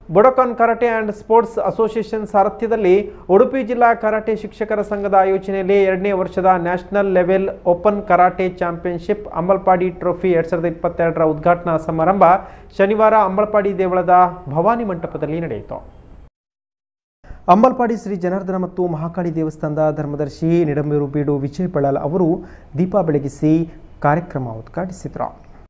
ಬುಡಕಾನ್ karate and sports association ಸಾರಥ್ಯದಲ್ಲಿ ಉಡುಪಿ ಜಿಲ್ಲಾ karate ಶಿಕ್ಷಕರ ಸಂಘದ ಆಯೋಜನೆಯಲ್ಲಿ ಎರಡನೇ ವರ್ಷದ national level open karate championship Ambalpadi trophy ಎರಡ್ ಸಾವಿರದ ಇಪ್ಪತ್ತೆರಡರ ಉದ್ಘಾಟನಾ ಸಮಾರಂಭ ಶನಿವಾರ ಅಂಬಲ್ಪಾಡಿ ದೇವಳದ ಭವಾನಿ ಮಂಟಪದಲ್ಲಿ ನಡೆಯಿತು ಅಂಬಲ್ಪಾಡಿ ಶ್ರೀ ಜನಾರ್ದನ ಮತ್ತು ಮಹಾಕಾಳಿ ದೇವಸ್ಥಾನದ ಧರ್ಮದರ್ಶಿ ನಿಡಂಬೂರು ಬೀಡು ವಿಜಯ್ ಬಳಲ್ ಅವರು ದೀಪ ಬೆಳಗಿಸಿ ಕಾರ್ಯಕ್ರಮ ಉದ್ಘಾಟಿಸಿದರು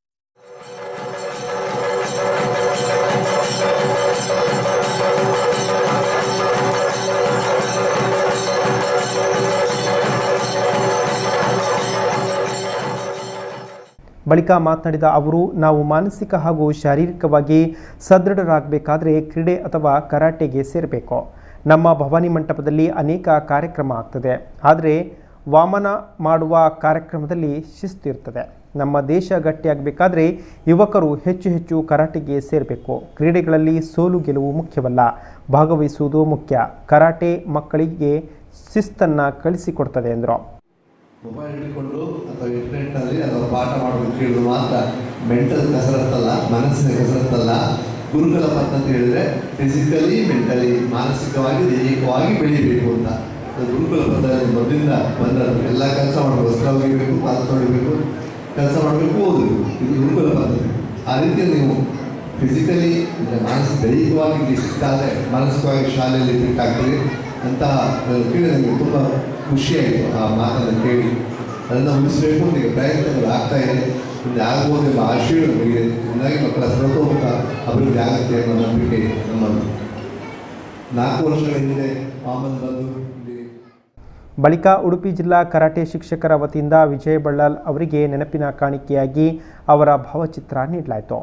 ಬಳಿಕ ಮಾತನಾಡಿದ ಅವರು ನಾವು ಮಾನಸಿಕ ಹಾಗೂ ಶಾರೀರಿಕವಾಗಿ ಸದೃಢರಾಗಬೇಕಾದ್ರೆ ಕ್ರೀಡೆ ಅಥವಾ ಕರಾಟೆಗೆ ಸೇರಬೇಕು ನಮ್ಮ ಭವಾನಿ ಮಂಟಪದಲ್ಲಿ ಅನೇಕ ಕಾರ್ಯಕ್ರಮ ಆಗ್ತದೆ ಆದರೆ ವಾಮನ ಮಾಡುವ ಕಾರ್ಯಕ್ರಮದಲ್ಲಿ ಶಿಸ್ತು ಇರ್ತದೆ ನಮ್ಮ ದೇಶ ಗಟ್ಟಿಯಾಗಬೇಕಾದ್ರೆ ಯುವಕರು ಹೆಚ್ಚು ಹೆಚ್ಚು ಕರಾಟೆಗೆ ಸೇರಬೇಕು ಕ್ರೀಡೆಗಳಲ್ಲಿ ಸೋಲು ಗೆಲುವು ಮುಖ್ಯವಲ್ಲ ಭಾಗವಹಿಸುವುದು ಮುಖ್ಯ ಕರಾಟೆ ಮಕ್ಕಳಿಗೆ ಶಿಸ್ತನ್ನು ಕಳಿಸಿಕೊಡ್ತದೆ ಎಂದರು ಮೊಬೈಲ್ ಹಿಡ್ಕೊಂಡು ಅಥವಾ ಇಂಟರ್ನೆಟ್ನಲ್ಲಿ ಅಥವಾ ಪಾಠ ಮಾಡೋದು ಕೇಳೋದು ಮಾತ್ರ ಮೆಂಟಲ್ ಕಸರತ್ತಲ್ಲ ಮನಸ್ಸಿನ ಕಸರತ್ತಲ್ಲ ಗುರುಗಳ ಪದ್ಧತಿ ಹೇಳಿದ್ರೆ ಫಿಸಿಕಲಿ ಮೆಂಟಲಿ ಮಾನಸಿಕವಾಗಿ ದೈಹಿಕವಾಗಿ ಬೆಳಿಬೇಕು ಅಂತ ಅದು ಗುರುಕುಲ ಪದ್ಧತಿ ಮೊದಲಿಂದ ಬಂದದ್ದು ಎಲ್ಲ ಕೆಲಸ ಮಾಡಬೇಕು ವಸ್ತ್ರ ಒಗಿಬೇಕು ಪಾದ ತೊಳಿಬೇಕು ಕೆಲಸ ಮಾಡಬೇಕು ಓದಬೇಕು ಇದು ಗುರುಕುಲ ಪದ್ಧತಿ ಆ ರೀತಿಯಲ್ಲಿ ನೀವು ಫಿಸಿಕಲಿ ಅಂದರೆ ಮಾನಸಿಕ ದೈಹಿಕವಾಗಿ ಇಲ್ಲಿ ಸಿಕ್ಕಾದರೆ ಮಾನಸಿಕವಾಗಿ ಶಾಲೆಯಲ್ಲಿ ಫಿಟ್ ಆಗ್ತೀರಿ ಅಂತಹ ಕೇಳಿ ನನಗೆ ತುಂಬ ಖುಷಿಯಾಯಿತು ಆ ಮಾತನ್ನು ಕೇಳಿ ಅದನ್ನು ಉಳಿಸಬೇಕು ಅಂತ ಈಗ ಪ್ರಯತ್ನಗಳು ಆಗ್ತಾ ಇದೆ ಮುಂದೆ ಆಗ್ಬೋದು ಎಂಬ ಆಶಯ ನಮಗೆ ಚೆನ್ನಾಗಿ ಮಕ್ಕಳ ಸರ್ವತೋಮುಖ ಅಭಿವೃದ್ಧಿ ಆಗುತ್ತೆ ಎಂಬ ನಂಬಿಕೆ ನಮ್ಮದು ನಾಲ್ಕು ವರ್ಷಗಳ ಹಿಂದೆ ವಾಮನ್ ಬಂದು ಇಲ್ಲಿ ಬಳಿಕ ಉಡುಪಿ ಜಿಲ್ಲಾ ಕರಾಟೆ ಶಿಕ್ಷಕರ ವತಿಯಿಂದ ವಿಜಯ್ ಬಳ್ಳಾಲ್ ಅವರಿಗೆ ನೆನಪಿನ ಕಾಣಿಕೆಯಾಗಿ ಅವರ ಭಾವಚಿತ್ರ ನೀಡಲಾಯಿತು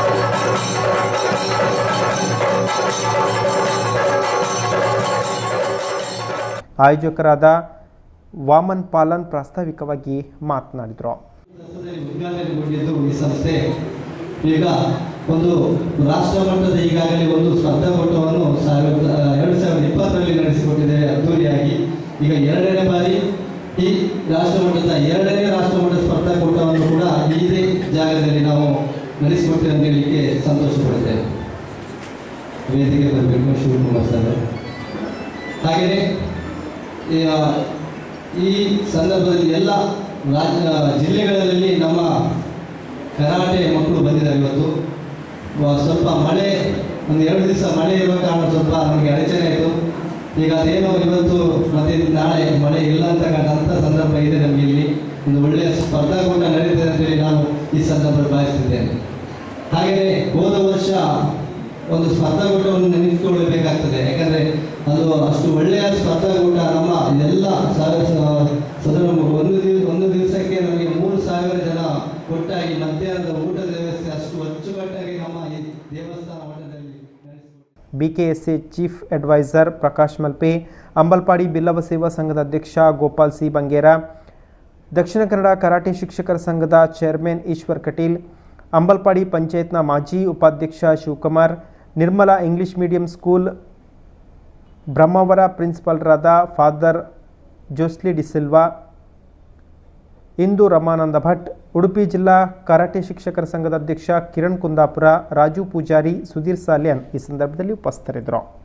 ಆಯೋಜಕರಾದ ವಾಮನ್ ಪಾಲನ್ ಪ್ರಾಸ್ತಾವಿಕವಾಗಿ ಮಾತನಾಡಿದರು ಉದ್ಘಾಟನೆಗೊಂಡಿದ್ದು ಈ ಸಂಸ್ಥೆ ಈಗ ಒಂದು ರಾಷ್ಟ್ರ ಮಟ್ಟದ ಈಗಾಗಲೇ ಒಂದು ಸ್ಪರ್ಧಾಕೂಟವನ್ನು ಸಾವಿರದ ಎರಡು ಸಾವಿರದ ಇಪ್ಪತ್ತರಲ್ಲಿ ನಡೆಸಿಕೊಟ್ಟಿದೆ ಅದ್ದೂರಿಯಾಗಿ ಈಗ ಎರಡನೇ ಬಾರಿ ಈ ರಾಷ್ಟ್ರ ಮಟ್ಟದ ಎರಡನೇ ರಾಷ್ಟ್ರ ಮಟ್ಟದ ಸ್ಪರ್ಧಾಕೂಟವನ್ನು ಕೂಡ ಇದೇ ಜಾಗದಲ್ಲಿ ನಾವು ನಡೆಸಿಕೊಟ್ಟೇವೆ ಅಂತ ಹೇಳಲಿಕ್ಕೆ ಸಂತೋಷ ಪಡುತ್ತೇವೆ ವೇದಿಕೆ ಬರಬೇಕು ಶಿವಕುಮಾರ್ ಸರ್ ಹಾಗೆಯೇ ಈ, ಆ, ಈ ಸಂದರ್ಭದಲ್ಲಿ ಎಲ್ಲ ರಾಜ್ಯ ಜಿಲ್ಲೆಗಳಲ್ಲಿ ನಮ್ಮ ಕರಾಟೆ ಮಕ್ಕಳು ಬಂದಿದ್ದಾರೆ ಇವತ್ತು ವ- ಸ್ವಲ್ಪ ಮಳೆ ಒಂದು ಎರಡು ದಿವಸ ಮಳೆ ಇರುವ ಕಾರಣ ಸ್ವಲ್ಪ ನಮಗೆ ಅಡಚಣೆ ಆಯಿತು ಈಗ ಅದೇನೋ ಇವತ್ತು ಮತ್ತೆ ನಾಳೆ ಮಳೆ ಇಲ್ಲ ಅಂತ ಅಂತ ಸಂದರ್ಭ ಇದೆ ನಮಗೆ ಇಲ್ಲಿ ಒಂದು ಒಳ್ಳೆಯ ಸ್ಪರ್ಧಾಕೂಟ ನಡೀತದೆ ಅಂತೇಳಿ ನಾನು ಈ ಸಂದರ್ಭ ಭಾವಿಸ್ತಿದ್ದೇನೆ ಹಾಗೆಯೇ ಹೋದ ವರ್ಷ ಒಂದು ಸ್ಪರ್ಧಾಕೂಟವನ್ನು ನೆನೆಸಿಕೊಳ್ಳಬೇಕಾಗ್ತದೆ ಯಾಕಂದರೆ ಅದು ಅಷ್ಟು ಒಳ್ಳೆಯ ಸ್ಪರ್ಧಾಕೂಟ ನಮ್ಮ ಎಲ್ಲ ಸಾವಿರ ಸದನ ಒಂದು ದಿವಸ ಒಂದು ದಿವಸಕ್ಕೆ ನಮಗೆ ಮೂರು ಸಾವಿರ ಜನ ಒಟ್ಟಾಗಿ ಮಧ್ಯಾಹ್ನದ ಊಟದ ವ್ಯವಸ್ಥೆ ಅಷ್ಟು ಅಚ್ಚುಕಟ್ಟಾಗಿ ನಮ್ಮ ಈ ದೇವಸ್ಥಾನ ಮಠದಲ್ಲಿ ನಡೆಸಿಕೊಟ್ಟಿದ್ದಾರೆ. BKSA chief advisor Prakash Malpe Ambalpadi Billava Seva ಸಂಘದ ಅಧ್ಯಕ್ಷ ಗೋಪಾಲ್ ಸಿ ಬಂಗೇರ ದಕ್ಷಿಣ ಕನ್ನಡ ಕರಾಟೆ ಶಿಕ್ಷಕರ ಸಂಘದ ಚೇರ್ಮನ್ ಈಶ್ವರ್ ಕಟೀಲ್ ಅಂಬಲ್ಪಾಡಿ ಪಂಚಾಯತ್ನ ಮಾಜಿ ಉಪಾಧ್ಯಕ್ಷ Shivakumar Nirmala English medium school Brahmavar ಪ್ರಿನ್ಸಿಪಾಲ್ರಾದ ಫಾದರ್ ಜೋಸ್ಲಿ ಡಿಸಿಲ್ವಾ ಇಂದು ರಮಾನಂದ ಭಟ್ ಉಡುಪಿ ಜಿಲ್ಲಾ ಕರಾಟೆ ಶಿಕ್ಷಕರ ಸಂಘದ ಅಧ್ಯಕ್ಷ ಕಿರಣ್ ಕುಂದಾಪುರ ರಾಜು ಪೂಜಾರಿ ಸುಧೀರ್ ಸಾಲ್ಯನ್ ಈ ಸಂದರ್ಭದಲ್ಲಿ ಉಪಸ್ಥಿತರಿದ್ದರು